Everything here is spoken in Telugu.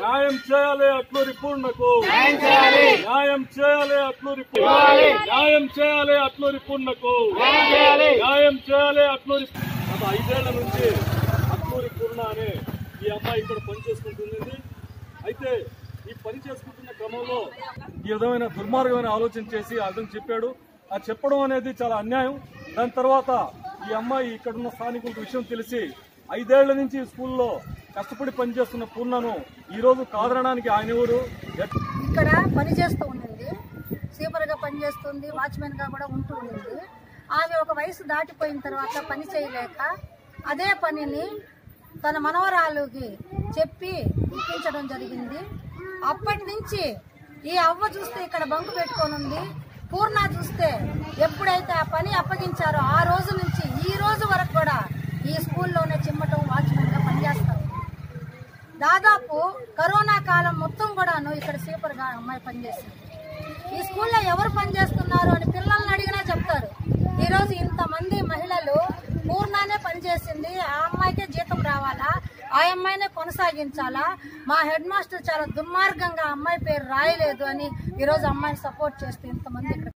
న్యాయం చేయాలి అట్లూరి పూర్ణకు న్యాయం చేయాలి న్యాయం చేయాలి అట్లూరి పూర్ణ ఇవ్వాలి. న్యాయం చేయాలి అట్లూరి పూర్ణకు న్యాయం చేయాలి న్యాయం చేయాలి అట్లూరి గత ఐదేళ్ల నుంచి అట్లూరి పూర్ణ అనే ఈ అమ్మాయి ఇక్కడ పనిచేసుకుంటుంది అయితే ఈ పని చేసుకుంటున్న క్రమంలో ఈ విధమైన దుర్మార్గమైన ఆలోచన చేసి అర్థం చెప్పాడు ఆ చెప్పడం అనేది చాలా అన్యాయం దాని తర్వాత ఈ అమ్మాయి ఇక్కడ ఉన్న స్థానికులకు విషయం తెలిసి ఐదేళ్ల నుంచి ఈ స్కూల్లో కష్టపడి పనిచేస్తున్న పూర్ణను ఈ రోజు కాదనడానికి ఆయన ఎవరు ఎట్- ఇక్కడ పని చేస్తూ ఉండింది సీపర్గా పనిచేస్తుంది వాచ్మెన్గా కూడా ఉంటూ ఉండింది ఆమె ఒక వయసు దాటిపోయిన తర్వాత పని చేయలేక అదే పనిని తన మనవరాలుకి చెప్పి ఇప్పించడం జరిగింది అప్పటి నుంచి ఈ అవ్వ చూస్తే ఇక్కడ బంకు పెట్టుకొని ఉంది పూర్ణ చూస్తే ఎప్పుడైతే ఆ పని అప్పగించారో ఆ రోజు నుంచి ఈ రోజు వరకు కూడా ఈ స్కూల్లోనే చిమ్మటం వాచ్మెన్గా పనిచేస్తారు దాదాపు కరోనా కాలం మొత్తం కూడాను ఇక్కడ సూపర్ గా అమ్మాయి పనిచేసింది ఈ స్కూల్లో ఎవరు పనిచేస్తున్నారు అని పిల్లల్ని అడిగినా చెప్తారు ఈ రోజు ఇంతమంది మహిళలు పూర్ణానే పనిచేసింది ఆ అమ్మాయికే జీతం రావాలా ఆ అమ్మాయినే కొనసాగించాలా మా హెడ్ మాస్టర్ చాలా దుర్మార్గంగా ఆ అమ్మాయి పేరు రాయలేదు అని ఈ రోజు అమ్మాయిని సపోర్ట్ చేస్తే ఇంతమంది ఇక్కడ